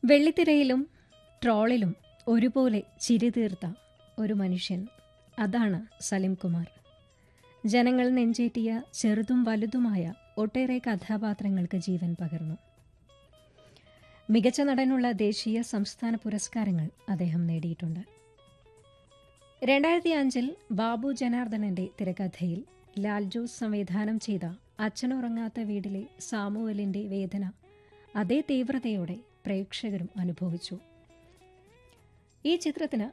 വെള്ളിത്തിരയിലും ട്രോളിലും ഒരുപോലെ ചിരി തീർത്ത ഒരു മനുഷ്യൻ അതാണ് സലിം കുമാർ ജനങ്ങൾ നെഞ്ചേറ്റിയ ചെറുതും വലുതുമായ ഒട്ടേറെ കഥാപാത്രങ്ങൾക്ക് ജീവൻ പകർന്നു മികച്ച നടനുള്ള ദേശീയ സംസ്ഥാന പുരസ്കാരങ്ങൾ അദ്ദേഹം നേടിയിട്ടുണ്ട് രണ്ടായിരത്തി അഞ്ചിൽ ബാബു ജനാർദ്ദനന്റെ തിരക്കഥയിൽ ലാൽ ജോസ് സംവിധാനം ചെയ്ത അച്ഛനുറങ്ങാത്ത വീടിലെ സാമുവലിന്റെ വേദന അതേ തീവ്രതയോടെ പ്രേക്ഷകരും അനുഭവിച്ചു ഈ ചിത്രത്തിന്